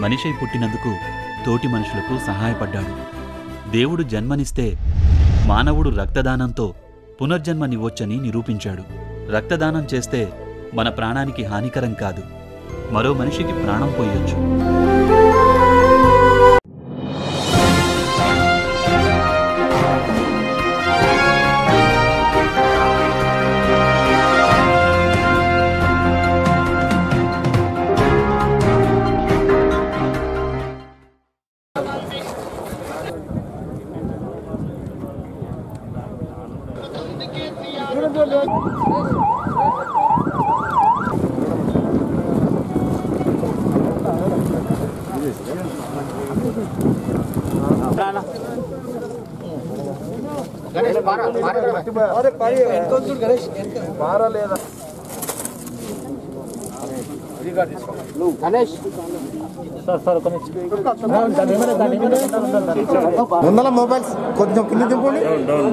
మనిషై పుట్టినందుకు తోటి మనుషులకు సహాయపడ్డాడు దేవుడు జన్మనిస్తే మానవుడు రక్తదానంతో పునర్జన్మనివ్వొచ్చని నిరూపించాడు రక్తదానం చేస్తే మన ప్రాణానికి హానికరం కాదు మరో మనిషికి ప్రాణం పోయొచ్చు ముందల మొబైల్స్ కొంచెం కింద దింపండి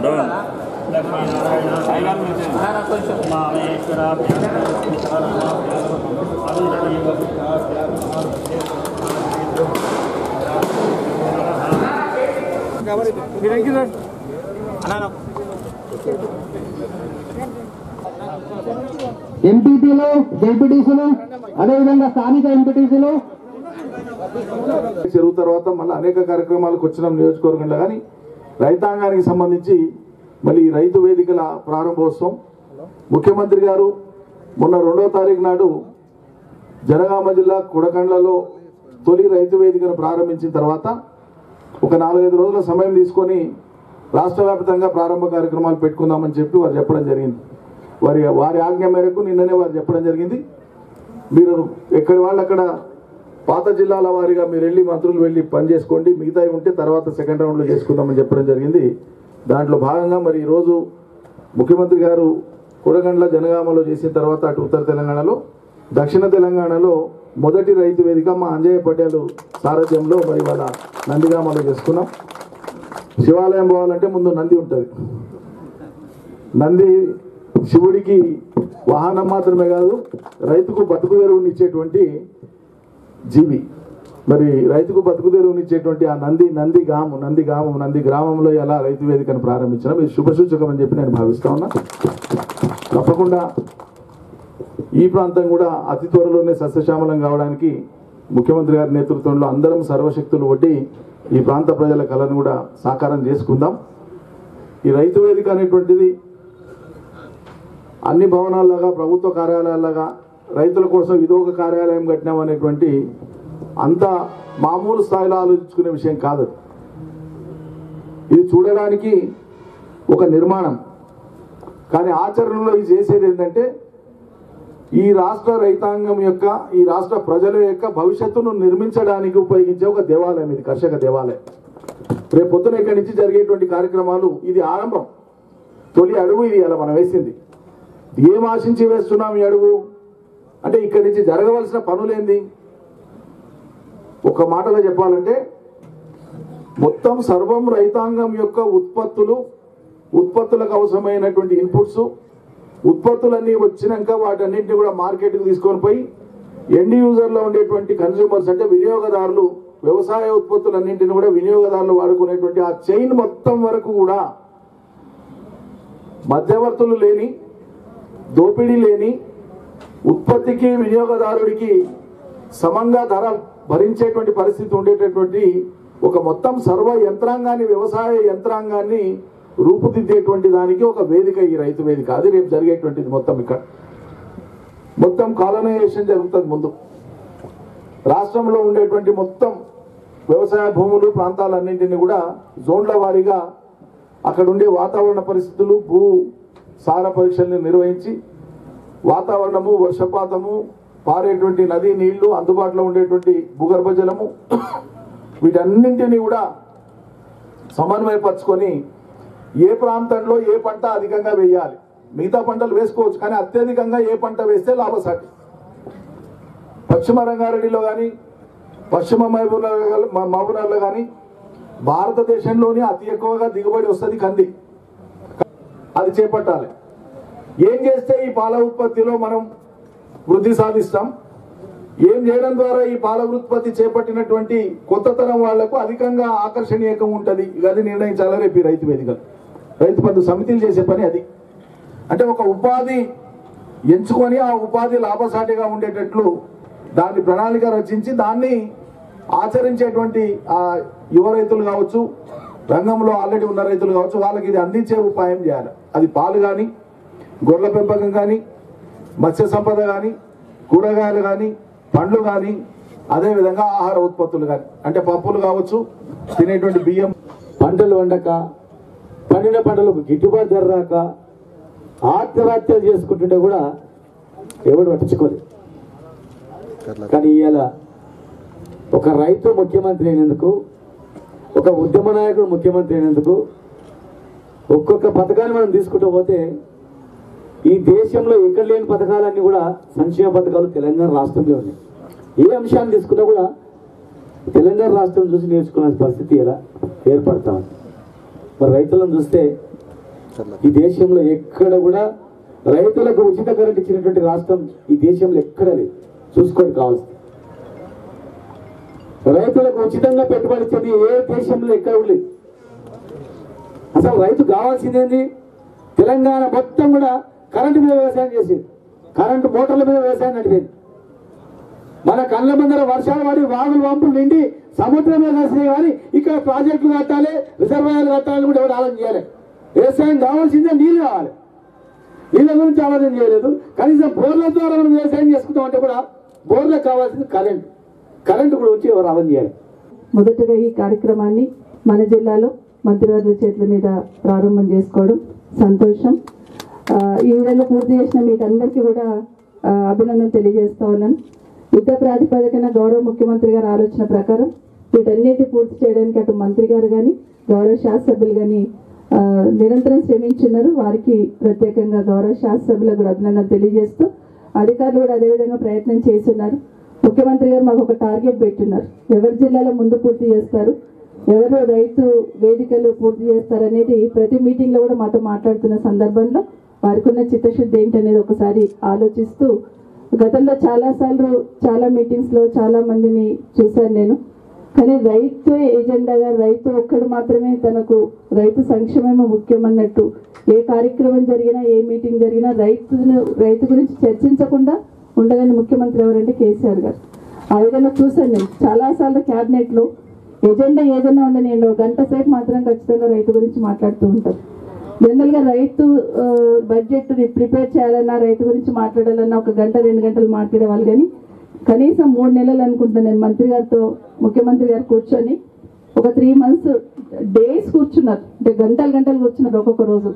ఎంపీటీలు జెడ్పీటీసీలు అదేవిధంగా స్థానిక ఎంపీటీసీలు చెరువు తర్వాత మళ్ళీ అనేక కార్యక్రమాలకు వచ్చినాం నియోజకవర్గంలో కానీ రైతాంగానికి సంబంధించి మళ్ళీ ఈ రైతు వేదికల ప్రారంభోత్సవం ముఖ్యమంత్రి గారు మొన్న రెండో తారీఖు నాడు జనగామ జిల్లా కుడకండ్లలో తొలి రైతు వేదికను ప్రారంభించిన తర్వాత ఒక నాలుగైదు రోజుల సమయం తీసుకొని రాష్ట్ర వ్యాప్తంగా ప్రారంభ కార్యక్రమాలు పెట్టుకుందామని చెప్పి వారు చెప్పడం జరిగింది వారి వారి ఆజ్ఞ మేరకు నిన్ననే వారు చెప్పడం జరిగింది మీరు ఎక్కడి వాళ్ళు అక్కడ పాత జిల్లాల వారిగా మీరు వెళ్ళి మంత్రులు వెళ్ళి పని చేసుకోండి మిగతావి ఉంటే తర్వాత సెకండ్ రౌండ్లో చేసుకుందామని చెప్పడం జరిగింది దాంట్లో భాగంగా మరి ఈరోజు ముఖ్యమంత్రి గారు కొడగండ్ల జనగామలో చేసిన తర్వాత అటు ఉత్తర తెలంగాణలో దక్షిణ తెలంగాణలో మొదటి రైతు వేదిక మా అంజయ్య పటేలు సారథ్యంలో మరి వాళ్ళ నందిగామలో చేసుకున్నాం శివాలయం పోవాలంటే ముందు నంది ఉంటుంది నంది శివుడికి వాహనం మాత్రమే కాదు రైతుకు బతుకు తెరువునిచ్చేటువంటి జీవి మరి రైతుకు బతుకు తెరువునిచ్చేటువంటి ఆ నంది నంది గాము నంది గ్రామం నంది గ్రామంలో ఎలా రైతు వేదికను ప్రారంభించడం ఇది శుభసూచకం అని చెప్పి నేను భావిస్తా ఉన్నా తప్పకుండా ఈ ప్రాంతం కూడా అతి త్వరలోనే సస్యశ్యామలం కావడానికి ముఖ్యమంత్రి గారి నేతృత్వంలో అందరం సర్వశక్తులు ఒడ్డి ఈ ప్రాంత ప్రజల కళను కూడా సాకారం చేసుకుందాం ఈ రైతు వేదిక అనేటువంటిది అన్ని భవనాల్లాగా ప్రభుత్వ కార్యాలయాల్లాగా రైతుల కోసం ఇదో ఒక కార్యాలయం కట్టినాం అనేటువంటి అంత మామూలు స్థాయిలో ఆలోచించుకునే విషయం కాదు ఇది చూడడానికి ఒక నిర్మాణం కానీ ఆచరణలో ఇది చేసేది ఏంటంటే ఈ రాష్ట్ర రైతాంగం యొక్క ఈ రాష్ట్ర ప్రజల యొక్క భవిష్యత్తును నిర్మించడానికి ఉపయోగించే ఒక దేవాలయం ఇది కర్షక దేవాలయం రేపు పొద్దున ఇక్కడి నుంచి జరిగేటువంటి కార్యక్రమాలు ఇది ఆరంభం తొలి అడుగు ఇది అలా మనం వేసింది ఏం ఆశించి వేస్తున్నాం ఈ అడుగు అంటే ఇక్కడి నుంచి జరగవలసిన పనులేంది ఒక మాటలో చెప్పాలంటే మొత్తం సర్వం రైతాంగం యొక్క ఉత్పత్తులు ఉత్పత్తులకు అవసరమైనటువంటి ఇన్పుట్స్ ఉత్పత్తులన్నీ వచ్చినాక వాటన్నింటినీ కూడా మార్కెట్కి తీసుకొని పోయి ఎండ్ యూజర్లో ఉండేటువంటి కన్స్యూమర్స్ అంటే వినియోగదారులు వ్యవసాయ ఉత్పత్తులన్నింటినీ కూడా వినియోగదారులు వాడుకునేటువంటి ఆ చైన్ మొత్తం వరకు కూడా మధ్యవర్తులు లేని దోపిడీ లేని ఉత్పత్తికి వినియోగదారుడికి సమంగా ధర భరించేటువంటి పరిస్థితి ఉండేటటువంటి ఒక మొత్తం సర్వ యంత్రాంగాన్ని వ్యవసాయ యంత్రాంగాన్ని రూపుదిద్దేటువంటి దానికి ఒక వేదిక ఈ రైతు వేదిక అది రేపు జరిగేటువంటిది మొత్తం ఇక్కడ మొత్తం కాలనైజేషన్ జరుగుతుంది ముందు రాష్ట్రంలో ఉండేటువంటి మొత్తం వ్యవసాయ భూములు ప్రాంతాలన్నింటినీ కూడా జోన్ల వారీగా అక్కడ ఉండే వాతావరణ పరిస్థితులు భూ సార పరీక్షల్ని నిర్వహించి వాతావరణము వర్షపాతము పారేటువంటి నదీ నీళ్లు అందుబాటులో ఉండేటువంటి భూగర్భ జలము వీటన్నింటినీ కూడా సమన్వయపరుచుకొని ఏ ప్రాంతంలో ఏ పంట అధికంగా వేయాలి మిగతా పంటలు వేసుకోవచ్చు కానీ అత్యధికంగా ఏ పంట వేస్తే లాభసాటి పశ్చిమ రంగారెడ్డిలో కానీ పశ్చిమ మహబూబ్నగర్ మహబూబ్నగర్లో కానీ భారతదేశంలోనే అతి ఎక్కువగా దిగుబడి వస్తుంది కంది అది చేపట్టాలి ఏం చేస్తే ఈ పాల ఉత్పత్తిలో మనం వృద్ధి సాధిస్తాం ఏం చేయడం ద్వారా ఈ పాల ఉత్పత్తి చేపట్టినటువంటి కొత్త తరం వాళ్లకు అధికంగా ఆకర్షణీయంగా ఉంటది అది నిర్ణయించాలని రేపు ఈ రైతు వేదిక రైతు బంధు సమితిలు చేసే పని అది అంటే ఒక ఉపాధి ఎంచుకొని ఆ ఉపాధి లాభసాటిగా ఉండేటట్లు దాని ప్రణాళిక రచించి దాన్ని ఆచరించేటువంటి ఆ యువ రైతులు కావచ్చు రంగంలో ఆల్రెడీ ఉన్న రైతులు కావచ్చు వాళ్ళకి ఇది అందించే ఉపాయం చేయాలి అది పాలు కానీ గొర్రెల పెంపకం కానీ మత్స్య సంపద కానీ కూరగాయలు కానీ పండ్లు కానీ అదేవిధంగా ఆహార ఉత్పత్తులు కానీ అంటే పప్పులు కావచ్చు తినేటువంటి బియ్యం పంటలు వండక పండిన పంటలకు గిట్టుబాటు ధర రాక ఆత్మహత్యలు చేసుకుంటుంటే కూడా ఎవడు పట్టించుకోలేదు కానీ ఇవాళ ఒక రైతు ముఖ్యమంత్రి అయినందుకు ఒక ఉద్యమ నాయకుడు ముఖ్యమంత్రి అయినందుకు ఒక్కొక్క పథకాన్ని మనం తీసుకుంటూ పోతే ఈ దేశంలో ఎక్కడ లేని పథకాలన్నీ కూడా సంక్షేమ పథకాలు తెలంగాణ రాష్ట్రంలో ఉన్నాయి ఏ అంశాన్ని తీసుకున్నా కూడా తెలంగాణ రాష్ట్రం చూసి నేర్చుకునే పరిస్థితి ఎలా ఏర్పడతా ఉంది మరి రైతులను చూస్తే ఈ దేశంలో ఎక్కడ కూడా రైతులకు ఉచిత కరెంట్ ఇచ్చినటువంటి రాష్ట్రం ఈ దేశంలో ఎక్కడ లేదు చూసుకోండి కావాల్సింది రైతులకు ఉచితంగా పెట్టుబడి ఇచ్చేది ఏ దేశంలో ఎక్కడ కూడా లేదు అసలు రైతు కావాల్సిందేంది తెలంగాణ మొత్తం కూడా కరెంటు మీద వ్యవసాయం చేసేది కరెంటు మోటార్ల మీద వ్యవసాయం నడిపేది మన కళ్ళ ముందర వర్షాలు పడి వాగులు వంపులు నిండి సముద్రం మీద కలిసినాయి కానీ ఇక్కడ ప్రాజెక్టులు కట్టాలి రిజర్వాయర్లు కట్టాలని కూడా ఎవరు ఆలోచన చేయాలి వ్యవసాయం కావాల్సిందే నీళ్ళు కావాలి నీళ్ళ గురించి ఆలోచన చేయలేదు కనీసం బోర్ల ద్వారా మనం వ్యవసాయం చేసుకుంటామంటే కూడా బోర్లకు కావాల్సింది కరెంట్ కరెంట్ కూడా వచ్చి ఎవరు ఆలోచన చేయాలి మొదటగా ఈ కార్యక్రమాన్ని మన జిల్లాలో మంత్రివర్గ చేతుల మీద ప్రారంభం చేసుకోవడం సంతోషం ఆ, ఈ విధంగా పూర్తి చేసిన మీకు అందరికీ కూడా ఆ, అభినందన తెలియజేస్తా ఉన్నాను యుద్ధ ప్రాతిపదికన గౌరవ ముఖ్యమంత్రి గారి ఆలోచన ప్రకారం వీటన్నిటి పూర్తి చేయడానికి అటు మంత్రి గారు కానీ గౌరవ శాసనసభ్యులు కానీ ఆ, నిరంతరం శ్రమించున్నారు వారికి ప్రత్యేకంగా గౌరవ శాసనసభ్యులకు కూడా అభినందన తెలియజేస్తూ అధికారులు కూడా అదేవిధంగా ప్రయత్నం చేస్తున్నారు ముఖ్యమంత్రి గారు మాకు ఒక టార్గెట్ పెట్టున్నారు ఎవరి జిల్లాలో ముందు పూర్తి చేస్తారు ఎవరు రైతు వేదికలు పూర్తి చేస్తారనేది ప్రతి మీటింగ్ లో కూడా మాతో మాట్లాడుతున్న సందర్భంలో వారికి ఉన్న చిత్తశుద్ధి ఏంటనేది ఒకసారి ఆలోచిస్తూ గతంలో చాలా సార్లు చాలా మీటింగ్స్ లో చాలా మందిని చూశాను నేను కానీ రైతు ఎజెండాగా రైతు ఒక్కడు మాత్రమే తనకు రైతు సంక్షేమమే ముఖ్యమన్నట్టు ఏ కార్యక్రమం జరిగినా ఏ మీటింగ్ జరిగినా రైతును రైతు గురించి చర్చించకుండా ఉండగని ముఖ్యమంత్రి ఎవరంటే కేసీఆర్ గారు ఆ విధంగా చూశాను నేను చాలాసార్లు క్యాబినెట్లో ఎజెండా ఏదైనా ఉండనియండి ఒక గంట సేపు మాత్రం ఖచ్చితంగా రైతు గురించి మాట్లాడుతూ ఉంటారు జనరల్ గా రైతు ఆ, బడ్జెట్ ని ప్రిపేర్ చేయాలన్నా రైతు గురించి మాట్లాడాలన్నా ఒక గంట రెండు గంటలు మాట్లాడేవాళ్ళు కానీ కనీసం మూడు నెలలు అనుకుంటున్నాను నేను మంత్రి గారితో ముఖ్యమంత్రి గారు కూర్చొని ఒక త్రీ మంత్స్ డేస్ కూర్చున్నారు అంటే గంటలు గంటలు కూర్చున్నారు ఒక్కొక్క రోజు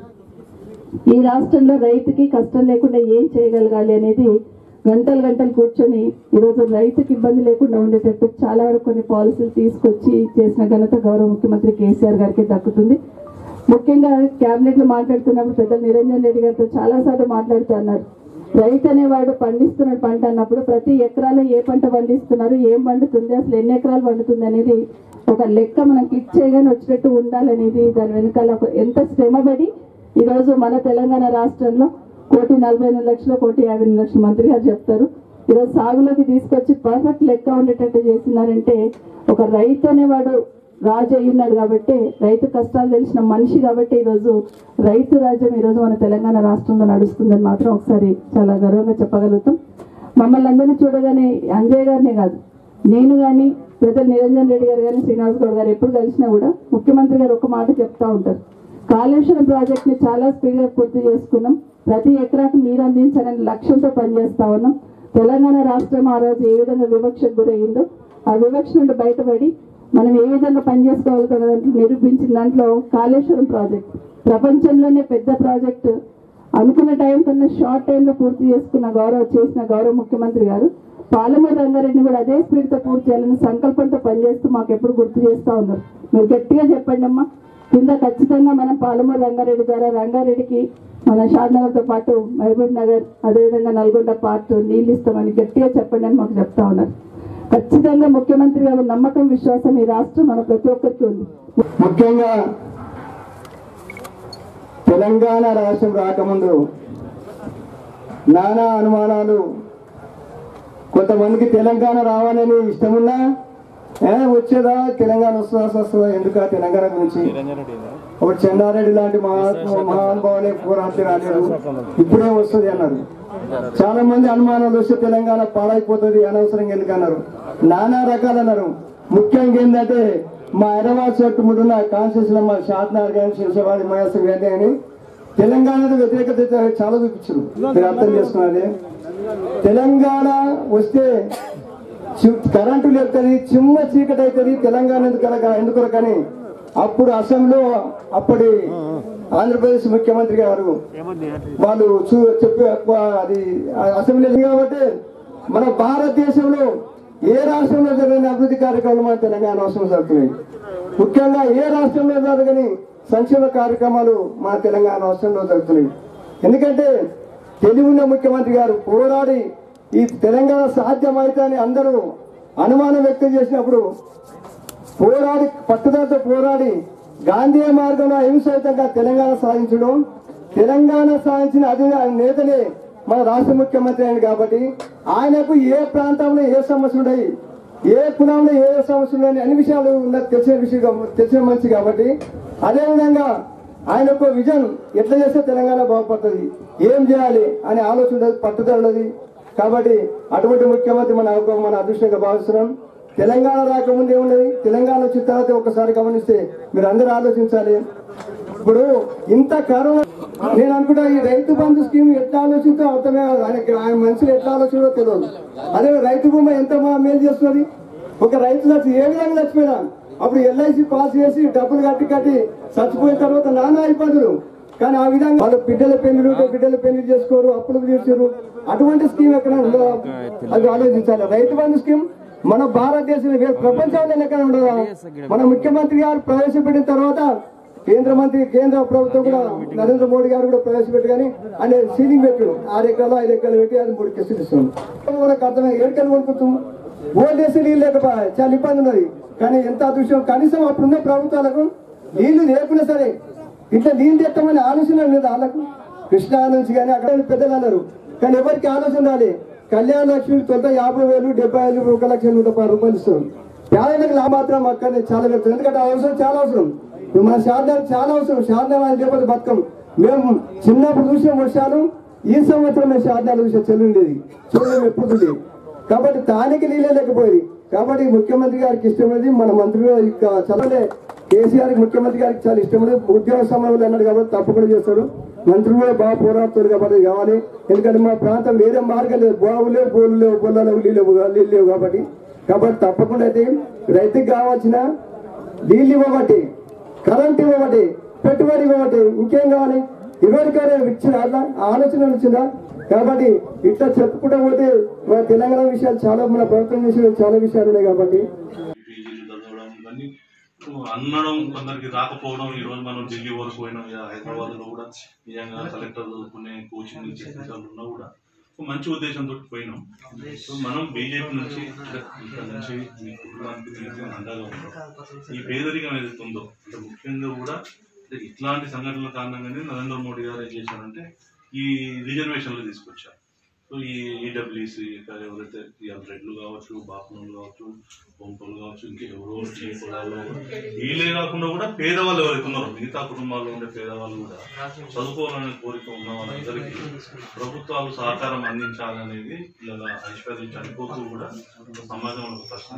ఈ రాష్ట్రంలో రైతుకి కష్టం లేకుండా ఏం చేయగలగాలి అనేది గంటలు గంటలు కూర్చొని ఈరోజు రైతుకి ఇబ్బంది లేకుండా ఉండేటట్టు చాలా వరకు కొన్ని పాలసీలు తీసుకొచ్చి చేసిన ఘనత గౌరవ ముఖ్యమంత్రి కేసీఆర్ గారికి దక్కుతుంది ముఖ్యంగా కేబినెట్ లో మాట్లాడుతున్నప్పుడు పెద్ద నిరంజన్ రెడ్డి గారితో చాలా సార్లు మాట్లాడుతూ అన్నారు రైతు అనేవాడు పండిస్తున్న పంట అన్నప్పుడు ప్రతి ఎకరాలో ఏ పంట పండిస్తున్నారు ఏం పండుతుంది అసలు ఎన్ని ఎకరాలు పండుతుంది అనేది ఒక లెక్క మనం క్లిక్ చేయగానే వచ్చేటట్టు ఉండాలనేది దాని వెనకాల ఒక ఎంత శ్రమపడి ఈ రోజు మన తెలంగాణ రాష్ట్రంలో కోటి నలభై ఎనిమిది లక్షలు కోటి యాభై ఎనిమిది లక్షల మంత్రి గారు చెప్తారు ఈరోజు సాగులోకి తీసుకొచ్చి పర్ఫెక్ట్ లెక్క ఉండేటట్టు చేస్తున్నారంటే ఒక రైతు అనేవాడు రాజు అయి ఉన్నాడు కాబట్టి రైతు కష్టాలు తెలిసిన మనిషి కాబట్టి ఈరోజు రైతు రాజ్యం ఈరోజు మన తెలంగాణ రాష్ట్రంలో నడుస్తుందని మాత్రం ఒకసారి చాలా గర్వంగా చెప్పగలుగుతాం మమ్మల్ని అందరినీ చూడగానే అంజయ్ గారినే కాదు నేను కానీ పెద్దలు నిరంజన్ రెడ్డి గారు కానీ శ్రీనివాస్ గౌడ్ గారు ఎప్పుడు కలిసినా కూడా ముఖ్యమంత్రి గారు ఒక మాట చెప్తా ఉంటారు కాళేశ్వరం ప్రాజెక్ట్ ని చాలా స్పీడ్ గా పూర్తి చేసుకున్నాం ప్రతి ఎకరాకు నీరు అందించాలనే లక్ష్యంతో పనిచేస్తా ఉన్నాం తెలంగాణ రాష్ట్రం ఆ రోజు ఏ విధంగా వివక్షకు గురయ్యిందో ఆ వివక్ష నుండి బయటపడి మనం ఏ విధంగా పనిచేసుకోగలుగుతున్న దాంట్లో నిరూపించిన దాంట్లో కాళేశ్వరం ప్రాజెక్ట్ ప్రపంచంలోనే పెద్ద ప్రాజెక్ట్ అనుకున్న టైం కన్నా షార్ట్ టైంలో పూర్తి చేసుకున్న గౌరవ చేసిన గౌరవ ముఖ్యమంత్రి గారు పాలమూరు రంగారెడ్డిని కూడా అదే స్పీడ్ తో పూర్తి చేయాలని సంకల్పంతో పనిచేస్తూ మాకు ఎప్పుడు గుర్తు చేస్తా ఉన్నారు మీరు గట్టిగా చెప్పండి అమ్మా కింద ఖచ్చితంగా మనం పాలమూరు రంగారెడ్డి ద్వారా రంగారెడ్డికి మన షాద్ నగర్ తో పాటు మహబూబ్ నగర్ అదేవిధంగా నల్గొండ పార్ట్ నీళ్ళు ఇస్తామని గట్టిగా చెప్పండి అని మాకు చెప్తా ఉన్నారు ఖచ్చితంగా ముఖ్యమంత్రి గారు నమ్మకం విశ్వాసం ఈ రాష్ట్రం మన ప్రతి ఒక్కరికి ఉంది ముఖ్యంగా తెలంగాణ రాష్ట్రం రాకముందు నానా అనుమానాలు కొంతమందికి తెలంగాణ రావాలని ఇష్టమున్నా ఏ, వచ్చేదా తెలంగాణ వస్తుందా వస్తుందా ఎందుకు ఆ తెలంగాణ గురించి ఒకటి చెన్నారెడ్డి లాంటి మహాత్మ మహానుభావులే పోరాటం రాలేదు ఇప్పుడే వస్తుంది అన్నారు చాలా మంది అనుమానాలు వస్తే తెలంగాణ పాడైపోతుంది అనవసరంగా ఎందుకు అన్నారు నానా రకాలు అన్నారు ముఖ్యంగా ఏంటంటే మా హైదరాబాద్ చుట్టుముడున్న కాన్స్టిట్యూషన్ మా షాద్నార్ కానీ శివసవాది మహేశ్వర్ గాంధీ అని తెలంగాణకు వ్యతిరేకత చాలా చూపించారు మీరు అర్థం చేసుకున్నది తెలంగాణ వస్తే చి- కరెంటు లేపుతుంది చిమ్మ చీకటి అవుతుంది తెలంగాణ ఎందుకు ఎందుకు కానీ అప్పుడు అసెంబ్లీలో అప్పటి ఆంధ్రప్రదేశ్ ముఖ్యమంత్రి గారు వాళ్ళు చూ- చెప్పే అది అసెంబ్లీ కాబట్టి మన భారతదేశంలో ఏ రాష్ట్రంలో జరిగిన అభివృద్ధి కార్యక్రమాలు మన తెలంగాణ రాష్ట్రంలో జరుగుతున్నాయి ముఖ్యంగా ఏ రాష్ట్రంలో జరగని సంక్షేమ కార్యక్రమాలు మన తెలంగాణ రాష్ట్రంలో జరుగుతున్నాయి ఎందుకంటే తెలివి ఉన్న ముఖ్యమంత్రి గారు పోరాడి ఈ తెలంగాణ సాధ్యమైతే అని అందరూ అనుమానం వ్యక్తం చేసినప్పుడు పోరాడి పట్టుదలతో పోరాడి గాంధీ మార్గంలో అహింసయుతంగా తెలంగాణ సాధించడం తెలంగాణ సాధించిన అది నేతనే మన రాష్ట్ర ముఖ్యమంత్రి అయిన కాబట్టి ఆయనకు ఏ ప్రాంతంలో ఏ సమస్యలు ఉన్నాయి ఏ కులంలో ఏ సమస్యలు ఉన్నాయి అన్ని విషయాలు ఉన్న- తెలిసిన విషయం కాబ- తెలిసిన మనిషి కాబట్టి అదేవిధంగా ఆయన ఒక విజన్ ఎట్లా చేస్తే తెలంగాణ బాగుపడుతుంది ఏం చేయాలి అనే ఆలోచన ఉన్నది, పట్టుదల ఉన్నది కాబట్టి అటువంటి ముఖ్యమంత్రి మన ఒక- మన అదృష్టంగా భావిస్తున్నాం తెలంగాణ రాకముందే ఉన్నది తెలంగాణ వచ్చిన తర్వాత ఒకసారి గమనిస్తే మీరు అందరూ ఆలోచించాలి ఇప్పుడు ఇంత కరోనా నేను అనుకుంటా ఈ రైతు బంధు స్కీమ్ ఎట్లా ఆలోచించో అర్థమే కాదు ఆయన ఆయన మనుషులు ఎట్లా ఆలోచించో తెలియదు అదే రైతు బొమ్మ ఎంత మా మేలు చేస్తున్నది ఒక రైతు చచ్చి ఏ విధంగా చచ్చిపోయినా అప్పుడు ఎల్ఐసి పాస్ చేసి డబ్బులు కట్టి కట్టి చచ్చిపోయిన తర్వాత నానా ఇబ్బందులు కానీ ఆ విధంగా వాళ్ళు బిడ్డల పెళ్లి బిడ్డల పెళ్లి చేసుకోరు అప్పులు తీర్చారు అటువంటి స్కీమ్ ఎక్కడ ఉండదా అది ఆలోచించాలి రైతు బంధు స్కీమ్ మన భారతదేశం ప్రపంచంలో ఎక్కడ ఉండదా మన ముఖ్యమంత్రి గారు ప్రవేశపెట్టిన తర్వాత కేంద్ర మంత్రి కేంద్ర ప్రభుత్వం కూడా నరేంద్ర మోడీ గారు కూడా ప్రవేశపెట్టి కానీ ఆయన సీలింగ్ పెట్టాడు ఆరు ఎకరాలు ఐదు ఎకరాలు పెట్టి అది మూడు కేసులు ఇస్తుంది మనకు అర్థమై ఏడుకలు కొనుక్కుంటాం ఓటేసి నీళ్ళు లేకపోయా చాలా ఇబ్బంది ఉన్నది కానీ ఎంత అదృష్టం కనీసం అప్పుడున్న ప్రభుత్వాలకు నీళ్లు లేకున్నా సరే ఇట్లా నీళ్ళు తెస్తామని ఆలోచన లేదు వాళ్ళకు కృష్ణా నుంచి కానీ అక్కడ పెద్దలు అన్నారు కానీ ఎవరికి ఆలోచన రాలే కళ్యాణ లక్ష్మి తొంత యాభై వేలు డెబ్బై ఐదు ఒక లక్ష నూట పది రూపాయలు ఇస్తాం పేదలకు లా మాత్రం అక్కడ చాలా పెడుతుంది ఎందుకంటే ఆ అవసరం చాలా అవసరం ఇప్పుడు మన శారదాలు చాలా అవసరం శారదాలు లేకపోతే బతుకం మేము చిన్నప్పుడు చూసిన వర్షాలు ఈ సంవత్సరం మేము శారదాలు చూసే చెల్లి ఉండేది చూడలేము ఎప్పుడు చూడలేదు కాబట్టి తానికి నీళ్ళే లేకపోయింది కాబట్టి ముఖ్యమంత్రి గారికి ఇష్టమైనది మన మంత్రి చదవలే కేసీఆర్ ముఖ్యమంత్రి గారికి చాలా ఇష్టమైనది ఉద్యోగ సమయంలో అన్నాడు కాబట్టి తప్పకుండా చేస్తాడు మంత్రులు కూడా బాగా పోరాడుతారు కాబట్టి అది కావాలి ఎందుకంటే మా ప్రాంతం వేరే మార్గం లేదు బావులు లేవు బోలు లేవు బొల్ల లేవు నీళ్ళు లేవు నీళ్ళు లేవు కాబట్టి కాబట్టి తప్పకుండా అయితే రైతుకి కావాల్సిన నీళ్ళు ఇవ్వబట్టి కరెంట్ ఇవ్వబట్టి పెట్టుబడి ఇవ్వబట్టి ఇంకేం కావాలి ఎవరికైనా ఇచ్చిన అట్లా ఆలోచన వచ్చిందా కాబట్టి ఇట్లా చెప్పుకుంటూ పోతే మన తెలంగాణ విషయాలు చాలా మన ప్రభుత్వం చేసిన చాలా విషయాలు ఉన్నాయి కాబట్టి పీజీలు చదవడం ఇవన్నీ అనడం కొందరికి రాకపోవడం ఈ రోజు మనం ఢిల్లీ వరకు పోయినాం ఇక హైదరాబాద్ లో కూడా నిజంగా కలెక్టర్ చదువుకునే కోచింగ్ ఇచ్చే సిస్టమ్ ఉన్నా కూడా ఒక మంచి ఉద్దేశంతో పోయినాం సో మనం బీజేపీ నుంచి ఇక్కడ నుంచి మీ కుటుంబానికి మీకు అండగా ఉంటాం ఈ పేదరికం ఏదైతే ఉందో అంటే ముఖ్యంగా కూడా అంటే ఇట్లాంటి సంఘటనల కారణంగానే నరేంద్ర మోడీ గారు ఏం చేశారంటే ఈ రిజర్వేషన్లు తీసుకొచ్చారు సో ఈ ఈడబ్ల్యూసి ఎవరైతే ఈ రెడ్లు కావచ్చు బాపులు కావచ్చు బొంపలు కావచ్చు ఇంకా ఎవరో ఈ కులాలు వీళ్ళే కాకుండా కూడా పేదవాళ్ళు ఎవరైతే ఉన్నారో మిగతా కుటుంబాల్లో ఉండే పేదవాళ్ళు కూడా చదువుకోవాలనే కోరిక ఉన్న వాళ్ళందరికీ ప్రభుత్వాలు సహకారం అందించాలనేది ఇలా ఐశ్వర్యం చనిపోతూ కూడా సమాజంలో ఒక ప్రశ్న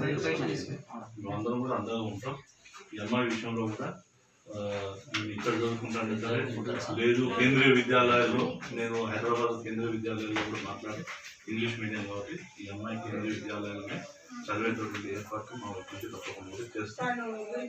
మేమందరం కూడా అండగా ఉంటాం ఈ అమ్మాయి విషయంలో కూడా ఆ, నేను ఇక్కడ చదువుకుంటాను సరే లేదు కేంద్రీయ విద్యాలయాల్లో నేను హైదరాబాద్ కేంద్రీయ విద్యాలయాల్లో కూడా మాట్లాడి ఇంగ్లీష్ మీడియం కాబట్టి ఈ అమ్మాయి కేంద్రీయ విద్యాలయాలనే చదివేటటువంటి ఏర్పాటు మా వైపు నుంచి తప్పకుండా కూడా చేస్తాం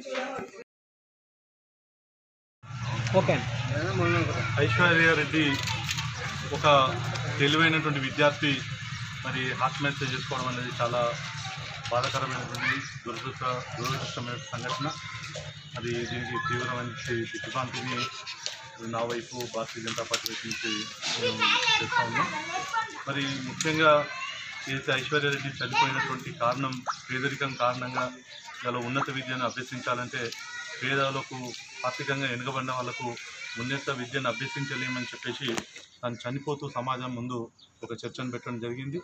ఐశ్వర్య రెడ్డి ఒక తెలివైనటువంటి విద్యార్థి మరి ఆత్మహత్య చేసుకోవడం అనేది చాలా బాధాకరమైనటువంటి దురదృష్ట దురదృష్టమైన సంఘటన అది దీనికి తీవ్రమైన దిగ్భ్రాంతిని నా వైపు భారతీయ జనతా పార్టీ వైపు నుంచి మేము చేస్తూ ఉన్నాం మరి ముఖ్యంగా ఏదైతే ఐశ్వర్యారెడ్డి చనిపోయినటువంటి కారణం పేదరికం కారణంగా ఇలా ఉన్నత విద్యను అభ్యసించాలంటే పేదలకు ఆర్థికంగా వెనుకబడిన వాళ్ళకు ఉన్నత విద్యను అభ్యసించలేమని చెప్పేసి తను చనిపోతూ సమాజం ముందు ఒక చర్చను పెట్టడం జరిగింది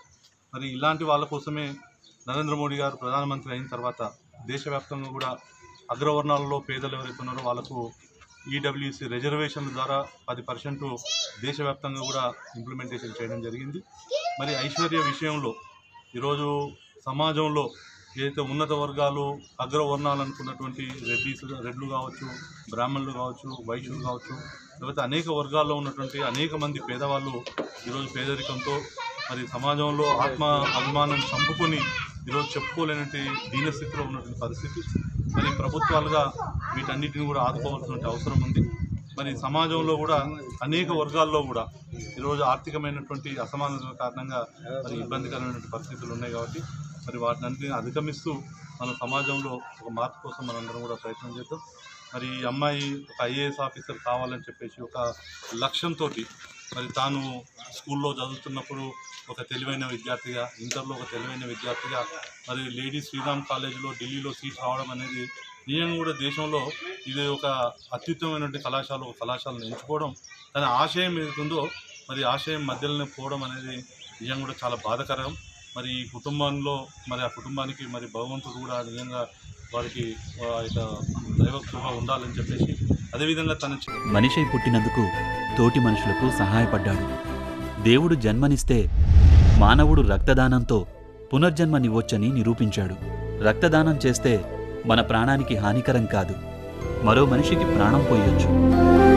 మరి ఇలాంటి వాళ్ళ కోసమే నరేంద్ర మోడీ గారు ప్రధానమంత్రి అయిన తర్వాత దేశవ్యాప్తంగా కూడా అగ్రవర్ణాలలో పేదలు ఎవరైతే ఉన్నారో వాళ్ళకు ఈడబ్ల్యూసి రిజర్వేషన్ల ద్వారా పది పర్సెంట్ దేశవ్యాప్తంగా కూడా ఇంప్లిమెంటేషన్ చేయడం జరిగింది మరి ఐశ్వర్య విషయంలో ఈరోజు సమాజంలో ఏదైతే ఉన్నత వర్గాలు అగ్రవర్ణాలు అనుకున్నటువంటి రెడ్డిస్ రెడ్లు కావచ్చు బ్రాహ్మణులు కావచ్చు వైశ్యులు కావచ్చు లేకపోతే అనేక వర్గాల్లో ఉన్నటువంటి అనేక మంది పేదవాళ్ళు ఈరోజు పేదరికంతో మరి సమాజంలో ఆత్మ అభిమానం చంపుకొని ఈరోజు చెప్పుకోలేనటువంటి దీనస్థితిలో ఉన్నటువంటి పరిస్థితి మరి ప్రభుత్వాలుగా వీటన్నిటిని కూడా ఆదుకోవాల్సిన అవసరం ఉంది మరి సమాజంలో కూడా అనేక వర్గాల్లో కూడా ఈరోజు ఆర్థికమైనటువంటి అసమానతల కారణంగా మరి ఇబ్బందికరమైనటువంటి పరిస్థితులు ఉన్నాయి కాబట్టి మరి వాటిని అన్నింటినీ అధిగమిస్తూ మన సమాజంలో ఒక మార్పు కోసం మనందరం కూడా ప్రయత్నం చేద్దాం మరి ఈ అమ్మాయి ఒక ఐఏఎస్ ఆఫీసర్ కావాలని చెప్పేసి ఒక లక్ష్యంతో మరి తాను స్కూల్లో చదువుతున్నప్పుడు ఒక తెలివైన విద్యార్థిగా ఇంటర్లో ఒక తెలివైన విద్యార్థిగా మరి లేడీ శ్రీరామ్ కాలేజీలో ఢిల్లీలో సీట్ రావడం అనేది నిజంగా కూడా దేశంలో ఇది ఒక అత్యుత్తమైనటువంటి కళాశాల ఒక కళాశాలను ఎంచుకోవడం దాని ఆశయం ఏదైతుందో మరి ఆశయం మధ్యలోనే పోవడం అనేది నిజంగా కూడా చాలా బాధాకరం మరి ఈ కుటుంబంలో మరి ఆ కుటుంబానికి మరి భగవంతుడు కూడా నిజంగా వారికి ఆ యొక్క దైవకృప ఉండాలని చెప్పేసి అదేవిధంగా తన చి- మనిషై పుట్టినందుకు తోటి మనుషులకు సహాయపడ్డాడు దేవుడు జన్మనిస్తే మానవుడు రక్తదానంతో పునర్జన్మనివ్వొచ్చని నిరూపించాడు రక్తదానం చేస్తే మన ప్రాణానికి హానికరం కాదు మరో మనిషికి ప్రాణం పోయొచ్చు